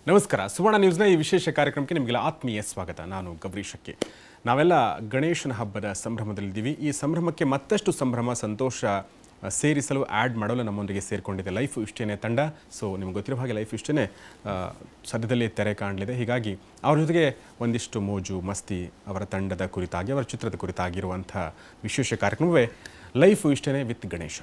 ನಮಸ್ಕಾರ ಸುವರ್ಣ ನ್ಯೂಸ್ನ ಈ ವಿಶೇಷ ಕಾರ್ಯಕ್ರಮಕ್ಕೆ ನಿಮಗೆಲ್ಲ ಆತ್ಮೀಯ ಸ್ವಾಗತ ನಾನು ಗೌರೀಶ್ ಶಕ್ಕಿ ನಾವೆಲ್ಲ ಗಣೇಶನ ಹಬ್ಬದ ಸಂಭ್ರಮದಲ್ಲಿದ್ದೀವಿ ಈ ಸಂಭ್ರಮಕ್ಕೆ ಮತ್ತಷ್ಟು ಸಂಭ್ರಮ ಸಂತೋಷ ಆ, ಸೇರಿಸಲು ಆ್ಯಡ್ ಮಾಡಲು ನಮ್ಮೊಂದಿಗೆ ಸೇರಿಕೊಂಡಿದೆ ಲೈಫ್ ಇಷ್ಟೇನೆ ತಂಡ ಸೊ ನಿಮ್ಗೆ ಗೊತ್ತಿರೋ ಹಾಗೆ ಲೈಫ್ ಇಷ್ಟೇನೆ ಆ, ಸದ್ಯದಲ್ಲೇ ತೆರೆ ಕಾಣಲಿದೆ ಹೀಗಾಗಿ ಅವ್ರ ಜೊತೆಗೆ ಒಂದಿಷ್ಟು ಮೋಜು ಮಸ್ತಿ ಅವರ ತಂಡದ ಕುರಿತಾಗಿ ಅವರ ಚಿತ್ರದ ಕುರಿತಾಗಿರುವಂಥ ವಿಶೇಷ ಕಾರ್ಯಕ್ರಮವೇ ಲೈಫ್ ಇಷ್ಟೇನೆ ವಿತ್ ಗಣೇಶ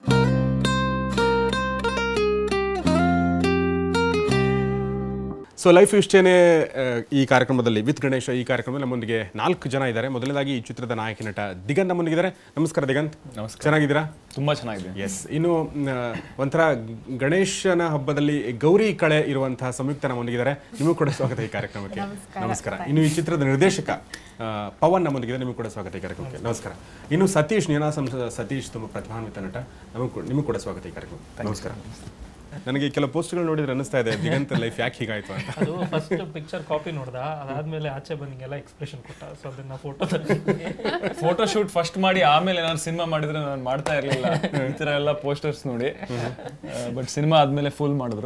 ಸೊ ಲೈಫ್ ಇಷ್ಟೇನೆ ಆ, ಈ ಕಾರ್ಯಕ್ರಮದಲ್ಲಿ ವಿತ್ ಗಣೇಶ ಈ ಕಾರ್ಯಕ್ರಮದಲ್ಲಿ ನಮ್ಮೊಂದಿಗೆ ನಾಲ್ಕು ಜನ ಇದ್ದಾರೆ ಮೊದಲನೇದಾಗಿ ಈ ಚಿತ್ರದ ನಾಯಕ ನಟ ದಿಗಂತ್ ನಮ್ಮೊಂದಿಗಿದ್ದಾರೆ ನಮಸ್ಕಾರ ದಿಗಂತ್ ನಮಸ್ಕಾರ. ಚೆನ್ನಾಗಿದ್ದೀರಾ ತುಂಬಾ ಚೆನ್ನಾಗಿದೆ ಎಸ್ ಇನ್ನು ಮ್, ಒಂಥರ ಗಣೇಶನ ಹಬ್ಬದಲ್ಲಿ ಗೌರಿ ಕಳೆ ಇರುವಂತಹ ಸಂಯುಕ್ತ ನಮ್ಮೊಂದಿಗಿದ್ದಾರೆ ನಿಮಗೂ ಕೂಡ ಸ್ವಾಗತ ಈ ಕಾರ್ಯಕ್ರಮಕ್ಕೆ ನಮಸ್ಕಾರ ಇನ್ನು ಈ ಚಿತ್ರದ ನಿರ್ದೇಶಕ ಆ, ಪವನ್ ನಮ್ಮೊಂದಿಗಿದೆ ನಿಮಗೂ ಕೂಡ ಸ್ವಾಗತ ಈ ಕಾರ್ಯಕ್ರಮಕ್ಕೆ ನಮಸ್ಕಾರ ಇನ್ನು ಸತೀಶ್ ನೀನಾಸಂ ಸತೀಶ್ ತುಂಬ ಪ್ರತಿಭಾನ್ವಿತ ನಟ ನಮಗೂ ನಿಮಗೂ ಕೂಡ ಸ್ವಾಗತ ಈ ಕಾರ್ಯಕ್ರಮ ನಮಸ್ಕಾರ ನನಗೆ ಕೆಲವು ಪೋಸ್ಟ್ಗಳು ನೋಡಿದ್ರೆ ಅನ್ನಿಸ್ತಾ ಇದೆ ದಿಗಂತ್ ಲೈಫ್ ಯಾಕೆ ಹೀಗಾಯ್ತು ಅಂತ ಅದು ಫಸ್ಟ್ ಪಿಕ್ಚರ್ ಕಾಪಿ ನೋಡ್ದ ಅದಾದ್ಮೇಲೆ ಆಚೆ ಬಂದಿಂಗೆಲ್ಲ ಎಕ್ಸ್ಪ್ರೆಷನ್ ಕೊಟ್ಟ ಸೊ ಅದನ್ನ ಫೋಟೋ ಫೋಟೋ ಶೂಟ್ ಫಸ್ಟ್ ಮಾಡಿ ಆಮೇಲೆ ನಾನು ಸಿನಿಮಾ ಮಾಡಿದ್ರೆ ನಾನು ಮಾಡ್ತಾ ಇರ್ಲಿಲ್ಲ ಈ ತರ ಎಲ್ಲ ಪೋಸ್ಟರ್ಸ್ ನೋಡಿ ಬಟ್ ಸಿನಿಮಾ ಆದ್ಮೇಲೆ ಫುಲ್ ಮಾಡಿದ್ರು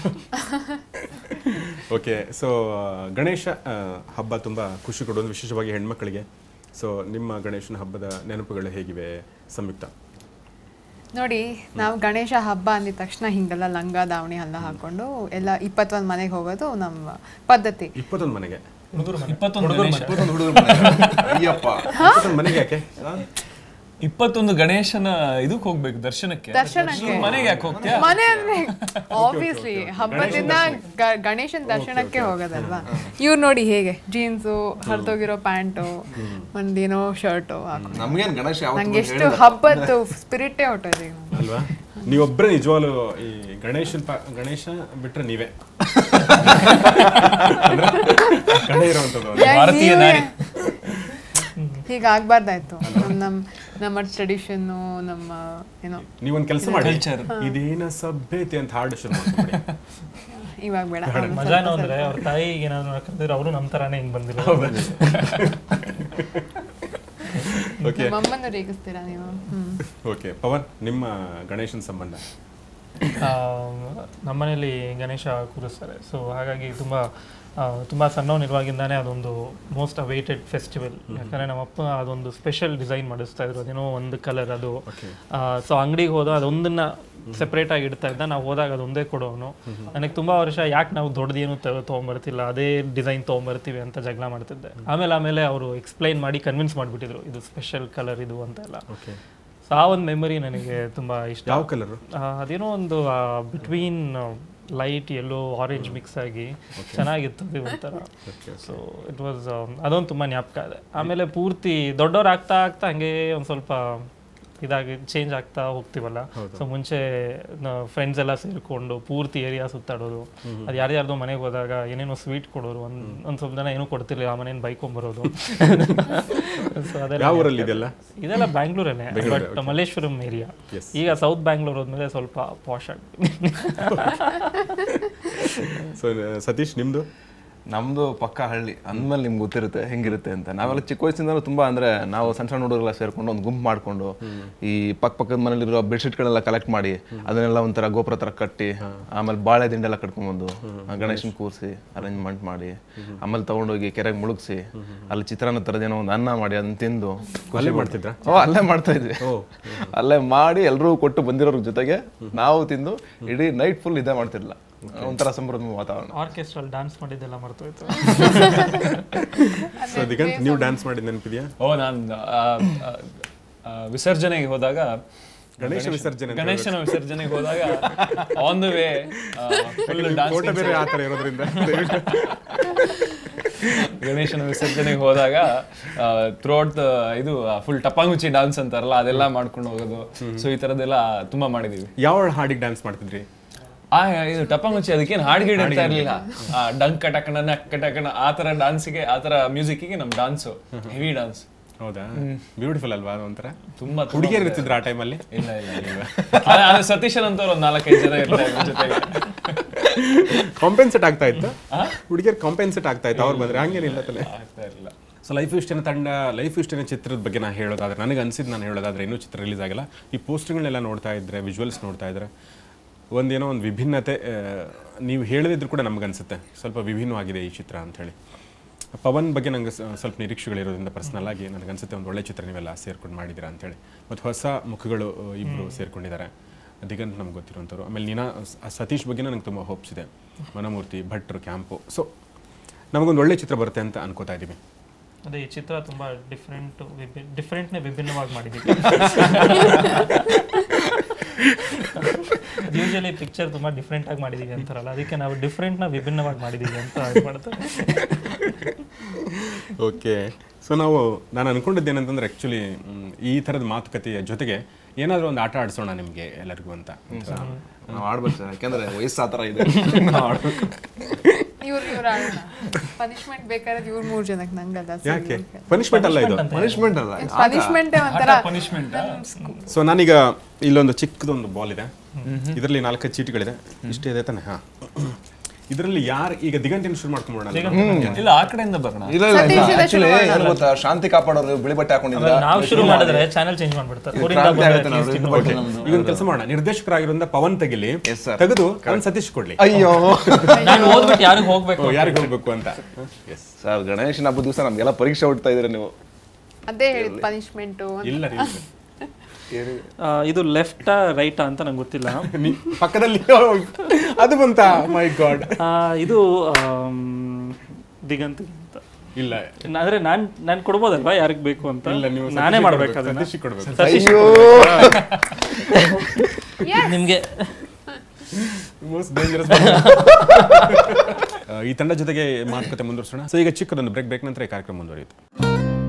ಓಕೆ ಸೊ ಗಣೇಶ ಆ, ಹಬ್ಬ ತುಂಬ ಖುಷಿ ಕೊಡೋದು ವಿಶೇಷವಾಗಿ ಹೆಣ್ಮಕ್ಳಿಗೆ ಸೊ ನಿಮ್ಮ ಗಣೇಶನ ಹಬ್ಬದ ನೆನಪುಗಳು ಹೇಗಿವೆ ಸಂಯುಕ್ತ ನೋಡಿ ನಾವು ಗಣೇಶ ಹಬ್ಬ ಅಂದಿದ ತಕ್ಷಣ ಹಿಂಗೆಲ್ಲ ಲಂಗ ದಾವಣಿ ಎಲ್ಲ ಹಾಕೊಂಡು ಎಲ್ಲ ಇಪ್ಪತ್ತೊಂದು ಮನೆಗೆ ಹೋಗೋದು ನಮ್ಮ ಪದ್ಧತಿ ಇಪ್ಪತ್ತೊಂದು ಮನೆಗೆ ಇಪ್ಪತ್ತೊಂದು ಗಣೇಶ ಅಯ್ಯಪ್ಪ ಇಪ್ಪತ್ತೊಂದು ಮನೆಗೆ ಯಾಕೆ ಆ? ಇಪ್ಪತ್ತೊಂದು ಗಣೇಶನ ಇದಕ್ ಹೋಗ್ಬೇಕು ದರ್ಶನಕ್ಕೆ ದರ್ಶನಕ್ಕೆ. ನೀನ್ ಮನೆಗೆ ಯಾಕೆ ಹೋಗ್ತೀಯಾ ಮನೆ ಅಂದ್ರೆ ಆಬ್ವಿಯಸ್ಲಿ ಹಬ್ಬದಿಂದ ಗ- ಗಣೇಶನ ದರ್ಶನಕ್ಕೆ ಹೋಗೋದಲ್ವಾ ಇವ್ರು ನೋಡಿ ಹೇಗೆ ಜೀನ್ಸು ಹರಿದೋಗಿರೋ ಪ್ಯಾಂಟು ಒಂದೇನೋ ಶರ್ಟು ಹಾಕೊಂಡು ನಮ್ಗೇನ್ ಗಣೇಶ ಯಾವತ್ತೂ ನಂಗೆ ಎಷ್ಟು ಹಬ್ಬದ್ದು ಸ್ಪಿರಿಟೇ ಹೊಟ್ಟೋದು ಈಗ ಅಲ್ವಾ ನೀವೊಬ್ಬರೇ ನಿಜವಾಗ್ಲು ಈ ಗಣೇಶನ್ ಪ- ಗಣೇಶ ಬಿಟ್ರೆ ನೀವೇ ಅಂದ್ರೆ ಗಣೆ ಇರುವಂಥದ್ದು ಭಾರತೀಯ ನಾರಿ. ಹೀಗಾಗ್ಬಾರ್ದಾಯ್ತು ನಮ್ ನಮ್ ನಮ್ಮ ಟ್ರೆಡಿಷನ್ನು ನಮ್ಮ ಏನೋ ನೀವೊಂದು ಕೆಲಸ ಮಾಡಿ Culture. ಇದೇನ ಸಭ್ಯತೆ ಅಂತ ಹಾಡು ಶುರು ಮಾಡ್ಬಿಡಿ ಇವಾಗ ಬೇಡ ಮಜಾನು ಅಂದ್ರೆ ಅವ್ರ ತಾಯಿಗೆ ಏನಾದ್ರು ಯಾಕಂದ್ರೆ ಅವರು ನಮ್ಮ ತರಾನೇ ಹಿಂಗ್ ಬಂದಿರೋ ಓಕೆ ನಮ್ಮ ಅಮ್ಮನ ರೇಗಿಸ್ತೀರಾ ನೀವು ಹ್ಮ್ ಓಕೆ ಪವನ್ ನಿಮ್ಮ ಗಣೇಶನ ಸಂಬಂಧ ನಮ್ಮನೇಲಿ ಗಣೇಶ ಕೂರಿಸ್ತಾರೆ ಸೊ ಹಾಗಾಗಿ ತುಂಬ ಆ, ತುಂಬ ಸಣ್ಣವನಿರುವಾಗಿಂದಾನೇ ಅದೊಂದು ಮೋಸ್ಟ್ ಅವೈಟೆಡ್ ಫೆಸ್ಟಿವಲ್ ಯಾಕಂದರೆ ನಮ್ಮಪ್ಪ ಅದೊಂದು ಸ್ಪೆಷಲ್ ಡಿಸೈನ್ ಮಾಡಿಸ್ತಾ ಇದ್ರು ಅದೇನೋ ಒಂದು ಕಲರ್ ಅದು ಸೊ ಅಂಗಡಿಗೆ ಹೋದ ಅದೊಂದನ್ನ ಸೆಪ್ರೇಟ್ ಆಗಿ ಇಡ್ತಾ ಇದ್ದ ನಾವು ಹೋದಾಗ ಅದೊಂದೇ ಕೊಡೋನು ನನಗೆ ತುಂಬಾ ವರ್ಷ ಯಾಕೆ ನಾವು ದೊಡ್ಡದೇನು ತೊಗೊಂಬರ್ತಿಲ್ಲ ಅದೇ ಡಿಸೈನ್ ತೊಗೊಂಬರ್ತೀವಿ ಅಂತ ಜಗಳ ಮಾಡ್ತಿದ್ದೆ ಆಮೇಲೆ ಆಮೇಲೆ ಅವರು ಎಕ್ಸ್ಪ್ಲೈನ್ ಮಾಡಿ ಕನ್ವಿನ್ಸ್ ಮಾಡಿಬಿಟ್ಟಿದ್ರು ಇದು ಸ್ಪೆಷಲ್ ಕಲರ್ ಇದು ಅಂತ ಎಲ್ಲ ಓಕೆ ಸೊ ಆ ಒಂದು ಮೆಮರಿ ನನಗೆ ತುಂಬಾ ಇಷ್ಟ ಯಾವ ಕಲರು ಆ, ಅದೇನೋ ಒಂದು between light yellow orange mix ಆಗಿ ಚೆನ್ನಾಗಿತ್ತು ಅದು ಒಂಥರ ಸೊ ಇಟ್ ವಾಸ್ ಅದೊಂದು ತುಂಬ ಜ್ಞಾಪಕ ಇದೆ ಆಮೇಲೆ ಪೂರ್ತಿ ದೊಡ್ಡವ್ರು ಆಗ್ತಾ ಆಗ್ತಾ ಹಂಗೆ ಒಂದು ಸ್ವಲ್ಪ ಇದಾಗಿ ಚೇಂಜ್ ಆಗ್ತಾ ಹೋಗ್ತೀವಲ್ಲ ಸೊ ಮುಂಚೆ ಫ್ರೆಂಡ್ಸ್ ಎಲ್ಲ ಸೇರಿಕೊಂಡು ಪೂರ್ತಿ ಏರಿಯಾ ಸುತ್ತಾಡೋದು ಅದು ಯಾರ್ಯಾರ್ದೋ ಮನೆಗೆ ಹೋದಾಗ ಏನೇನೋ ಸ್ವೀಟ್ ಕೊಡೋರು ಒಂದು ಒಂದು ಸ್ವಲ್ಪ ಜನ ಏನೂ ಕೊಡ್ತಿರ್ಲಿಲ್ಲ ಆ ಮನೇನ ಬೈಕೊಂಬರೋದು ಸೊ ಅದೆಲ್ಲ ಯಾವ ಊರಲ್ಲಿ ಇದೆಲ್ಲ ಇದೆಲ್ಲ ಬ್ಯಾಂಗ್ಳೂರಲ್ಲೇ ಬಟ್ ಮಲ್ಲೇಶ್ವರಂ ಏರಿಯಾ ಈಗ ಸೌತ್ ಬ್ಯಾಂಗ್ಳೂರ್ ಹೋದ್ಮೇಲೆ ಸ್ವಲ್ಪ ಪಾಶ್ ಆಗಿ ಸೊ ಸತೀಶ್ ನಿಮ್ದು ನಮ್ದು ಪಕ್ಕ ಹಳ್ಳಿ ಅಂದ್ಮೇಲೆ ನಿಮ್ಗೆ ಗೊತ್ತಿರುತ್ತೆ ಹೆಂಗಿರುತ್ತೆ ಅಂತ ನಾವೆಲ್ಲ ಚಿಕ್ಕ ವಯಸ್ಸಿಂದಲೂ ತುಂಬಾ ಅಂದ್ರೆ ನಾವು ಸಣ್ಣ ಸಣ್ಣ ಹುಡುಗರೆಲ್ಲ ಸೇರ್ಕೊಂಡು ಒಂದು ಗುಂಪು ಮಾಡ್ಕೊಂಡು ಈ ಪಕ್ಕ ಪಕ್ಕದ ಮನೇಲಿರೋ ಬೆಡ್ಶೀಟ್ಗಳೆಲ್ಲ ಕಲೆಕ್ಟ್ ಮಾಡಿ ಅದನ್ನೆಲ್ಲ ಒಂಥರ ಗೋಪುರ ತರ ಕಟ್ಟಿ ಆಮೇಲೆ ಬಾಳೆ ದಿಂಡೆಲ್ಲ ಕಟ್ಕೊಂಡ್ಬಂದು ಆ ಗಣೇಶನ್ ಕೂರಿಸಿ ಅರೇಂಜ್ಮೆಂಟ್ ಮಾಡಿ ಆಮೇಲೆ ತಗೊಂಡೋಗಿ ಕೆರೆಗೆ ಮುಳುಗಿಸಿ ಅಲ್ಲಿ ಚಿತ್ರಾನ್ನ ತರದೇನೋ ಒಂದು ಅನ್ನ ಮಾಡಿ ಅದನ್ನ ತಿಂದು ಅಲ್ಲೇ ಮಾಡ್ತಿದ್ರಾ ಓ ಅಲ್ಲೇ ಮಾಡ್ತಾ ಇದ್ವಿ ಅಲ್ಲೇ ಮಾಡಿ ಎಲ್ಲರೂ ಕೊಟ್ಟು ಬಂದಿರೋರ ಜೊತೆಗೆ ನಾವು ತಿಂದು ಇಡೀ ನೈಟ್ ಫುಲ್ ಇದೇ ಮಾಡ್ತಿರ್ಲಿಲ್ಲ ಒಂಥರ ಸಂಭ್ರಮ ವಾತಾವರಣ ಆರ್ಕೆಸ್ಟ್ರಲ್ ಡ್ಯಾನ್ಸ್ ಮಾಡಿದ್ದೆಲ್ಲ ಮರ್ತೋಯ್ತು ಸೊ ದಿಗಂತ್ ನೀವು ಡ್ಯಾನ್ಸ್ ಮಾಡಿದ ನೆನಪಿದೆಯಾ ಓ ನಾನು ವಿಸರ್ಜನೆಗೆ ಹೋದಾಗ ಗಣೇಶ ವಿಸರ್ಜನೆ ಅಂತ ಗಣೇಶನ ವಿಸರ್ಜನೆಗೆ ಹೋದಾಗ on the way full photo ಬೇರೆ ಆ ಡಾನ್ಸ್ ಥರ ಇರೋದ್ರಿಂದ ಗಣೇಶನ ವಿಸರ್ಜನೆಗೆ ಹೋದಾಗ ಥ್ರೂಔಟ್ ಇದು ಫುಲ್ ಟಪಾಂಗುಚಿ ಡಾನ್ಸ್ ಅಂತಾರಲ್ಲ ಅದೆಲ್ಲ ಮಾಡ್ಕೊಂಡು ಹೋಗೋದು ಸೊ ಈ ತರದೆಲ್ಲ ತುಂಬಾ ಮಾಡಿದೀವಿ ಯಾವ ಹಾಡಿಗೆ ಡ್ಯಾನ್ಸ್ ಮಾಡ್ತಿದ್ರಿ ಆ ಇದು ಟಪಾಂಗುಚಿ ಅದಕ್ಕೇನು ಹಾಡು ಗೀಡು ಇರ್ತಾ ಇರ್ಲಿಲ್ಲ ಆ ಡಂಕ್ ಕಟಕಣ ನಕ್ ಕಟಕಣ ಆ ತರ ಡಾನ್ಸಿಗೆ ಆ ತರ ಮ್ಯೂಸಿಕ್ಗೆ ನಮ್ ಡಾನ್ಸು ಹೆವಿ ಡಾನ್ಸ್ ಹೌದಾ ಬ್ಯೂಟಿಫುಲ್ ಅಲ್ವಾ ಅದು ಒಂಥರ ತುಂಬಾ ಹುಡುಗಿಯರು ಇರ್ತಿದ್ರ ಆ ಟೈಮಲ್ಲಿ ಇಲ್ಲ ಇಲ್ಲ ಇಲ್ಲ ಆದ್ರೆ- ಆದ್ರೆ ಸತೀಶನ್ ಅಂತವ್ರು ಒಂದ್ ನಾಲ್ಕೈದು ಜನ ಇರ್ತಾ ಇದ್ರು ಜೊತೆಗೆ ಕಾಂಪೆನ್ಸೇಟ್ ಆಗ್ತಾ ಇತ್ತು ಹುಡುಗಿಯರು ಕಾಂಪೆನ್ಸೇಟ್ ಆಗ್ತಾ ಇತ್ತು ಅವ್ರು ಬಂದ್ರೆ ಹಂಗೇನಿಲ್ಲ ತಲೆ ಆಗ್ತಾ ಇರಲಿಲ್ಲ ಸೊ ಲೈಫ್ ಇಷ್ಟೇನ ತಂಡ ಲೈಫ್ ಇಷ್ಟೇನ ಚಿತ್ರದ ಬಗ್ಗೆ ನಾನು ಹೇಳೋದಾದ್ರೆ ನನಗೆ ಅನ್ಸಿದ್ದು ನಾನು ಹೇಳೋದಾದ್ರೆ ಇನ್ನೂ ಚಿತ್ರ ರಿಲೀಸ್ ಆಗಿಲ್ಲ ಈ ಪೋಸ್ಟ್ಗಳನ್ನೆಲ್ಲ ನೋಡ್ತಾ ಇದ್ರೆ ವಿಜುವಲ್ಸ್ ನೋಡ್ತಾ ಇದ್ರೆ ಒಂದೇನೋ ಒಂದು ವಿಭಿನ್ನತೆ ಆ, ನೀವು ಹೇಳದಿದ್ರು ಕೂಡ ನಮಗನ್ಸುತ್ತೆ ಸ್ವಲ್ಪ ವಿಭಿನ್ನವಾಗಿದೆ ಈ ಚಿತ್ರ ಅಂಥೇಳಿ ಪವನ್ ಬಗ್ಗೆ ನಂಗೆ ಸ- ಸ್ವಲ್ಪ ನಿರೀಕ್ಷೆಗಳಿರೋದ್ರಿಂದ ಪರ್ಸ್ನಲ್ ಆಗಿ ನನಗನ್ಸುತ್ತೆ ಒಂದು ಒಳ್ಳೆ ಚಿತ್ರ ನೀವೆಲ್ಲ ಸೇರ್ಕೊಂಡು ಮಾಡಿದ್ದೀರಾ ಅಂತೇಳಿ ಮತ್ತು ಹೊಸ ಮುಖಗಳು ಇಬ್ಬರು ಸೇರ್ಕೊಂಡಿದ್ದಾರೆ ದಿಗಂತ್ ನಮ್ಗೆ ಗೊತ್ತಿರುವಂಥವ್ರು ಆಮೇಲೆ ನೀನಾ ಸ- ಸತೀಶ್ ಬಗ್ಗೆ ನನಗೆ ತುಂಬ ಹೋಪ್ಸ್ ಇದೆ ಮನಮೂರ್ತಿ ಭಟ್ರು ಕ್ಯಾಂಪು ಸೊ ನಮಗೊಂದು ಒಳ್ಳೆ ಚಿತ್ರ ಬರುತ್ತೆ ಅಂತ ಅನ್ಕೋತಾ ಇದ್ದೀವಿ ಅದೇ ಈ ಚಿತ್ರ ತುಂಬಾ ಡಿಫ್ರೆಂಟ್ ಡಿಫ್ರೆಂಟ್ನೇ ವಿಭಿನ್ನವಾಗಿ ಮಾಡಿದ್ದೀವಿ ಯೂಶಲಿ ಪಿಕ್ಚರ್ ತುಂಬಾ ಡಿಫ್ರೆಂಟ್ ಆಗಿ ಮಾಡಿದೀವಿ ಅಂತಾರಲ್ಲ ಅದಕ್ಕೆ ನಾವು ಡಿಫ್ರೆಂಟ್ನ ವಿಭಿನ್ನವಾಗಿ ಮಾಡಿದೀವಿ ಅಂತ ಇದು ಮಾಡ್ತಾರೆ ಓಕೆ ಸೊ ನಾವು ನಾನು ಅನ್ಕೊಂಡಿದ್ದು ಏನಂತಂದ್ರೆ ಆ್ಯಕ್ಚುಲಿ ಈ ಥರದ ಮಾತುಕತೆಯ ಜೊತೆಗೆ ಏನಾದರೂ ಒಂದು ಆಟ ಆಡಿಸೋಣ ನಿಮಗೆ ಎಲ್ಲರಿಗೂ ಅಂತ ನಾವು ಆಡ್ಬೇಕು ಸರ್ ಯಾಕೆಂದ್ರೆ ವಯಸ್ಸು ಆ ಥರ ಇದೆ ನಾವು ಆಡ್ಬೇಕು ಇವ್ರು ಇವ್ರು ಆಡೋಣ ಪನಿಷ್ಮೆಂಟ್ ಬೇಕಾದ್ರೆ ಇವ್ರು ಮೂರ್ ಜನಕ್ಕೆ ನಂಗಲ್ಲ ಯಾಕೆ ಪನಿಷ್ಮೆಂಟ್ ಅಲ್ಲ ಇದು ಪನಿಷ್ಮೆಂಟ್ ಅಲ್ಲ ಪನಿಷ್ಮೆಂಟ್ ಒಂಥರ ಪನಿಷ್ಮೆಂಟ್ ಸೊ ನಾನೀಗ ಇಲ್ಲೊಂದು ಚಿಕ್ಕದೊಂದು ಬಾಲ್ ಇದೆ ಇದರಲ್ಲಿ ನಾಲ್ಕೈದು ಚೀಟಿಗಳಿದೆ ಇಷ್ಟೇ ಇದೆ ತಾನೆ ಹಾ ಇದರಲ್ಲಿ ಯಾರು ಈಗ ದಿಗಂತಿನ ಶುರು ಮಾಡ್ಕೊಂಬೋಣ ಇಲ್ಲ ಆ ಕಡೆಯಿಂದ ಬರೋಣ ಇಲ್ಲ ಇಲ್ಲ ಸತೀಶ್ ಇದೆ ಆಕ್ಚುಲಿ ಏನು ಗೊತ್ತಾ ಶಾಂತಿ ಕಾಪಾಡೋರು ಬಿಳಿ ಬಟ್ಟೆ ಹಾಕೊಂಡಿದ್ರೆ ಆಮೇಲೆ ನಾವು ಶುರು ಮಾಡಿದ್ರೆ ಚಾನೆಲ್ ಚೇಂಜ್ ಮಾಡ್ಬಿಡ್ತಾರೆ ಊರಿಂದ ಕ್ರಾಂತಿ ಬಂದ ಆಗುತ್ತೆ ನಾವು at least ಇದು ಬಟ್ಟೆ ನಮ್ದು. ಈಗ ಒಂದು ಕೆಲಸ ಮಾಡೋಣ ನಿರ್ದೇಶಕರಾಗಿರೋದ್ರಿಂದ ಪವನ್ ತೆಗಿಲಿ Yes, sir. ತೆಗೆದು ಅವ್ನು ಸತೀಶ್ ಕೊಡ್ಲಿ ಅಯ್ಯೋ ನಾನು ಓದ್ಬಿಟ್ಟು ಯಾರಿಗೆ ಹೋಗ್ಬೇಕು ಯಾರಿಗೆ ಹೋಗ್ಬೇಕು ಅಂತ ಎಸ್ ಸರ್ ಗಣೇಶನ ಹಬ್ಬದ ದಿವಸ ನಮ್ಗೆಲ್ಲ ಪರೀಕ್ಷೆ ಹೊಡ್ತಾ ಇದ್ದೀರಾ ನೀವು ಅದೇ ಹೇಳಿದ್ ಪನಿಷ್ಮೆಂಟು ಇಲ್ಲ ರೀ. ಆ, ಇದು ಲೆಫ್ಟಾ ರೈಟಾ ಅಂತ ನಂಗೆ ಗೊತ್ತಿಲ್ಲ ನೀ- ಪಕ್ಕದಲ್ಲಿ ಅದು ಬಂತ ಮೈ ಗಾಡ್ ಆ, ಇದು ಆಮ್, ದಿಗಂತ್ ಅಂತ ಇಲ್ಲ ಅಂದ್ರೆ ನಾನ್ ನಾನ್ ಕೊಡ್ಬೋದಲ್ವಾ ಯಾರಿಗ್ ಬೇಕು ಅಂತ ಇಲ್ಲ ನೀವು ನಾನೇ ಸತೀಶಿಗೆ ಮಾಡ್ಬೇಕು ಕೊಡ್ಬೇಕು, ಅದನ್ನ ಸತೀಶಿಗೆ ಕೊಡ್ಬೇಕು ಸತೀಶ್ ನಿಮ್ಗೆ ಮೋಸ್ಟ್ ಡೇಂಜರಸ್ ಈ ತಂಡ ಜೊತೆಗೆ ಮಾತುಕತೆ ಮುಂದುವರಿಸೋಣ ಸೊ ಈಗ ಚಿಕ್ಕದೊಂದು ಬ್ರೇಕ್ ಬ್ರೇಕ್ ನಂತರ ಈ ಕಾರ್ಯಕ್ರಮ ಮುಂದುವರಿಯುತ್ತೆ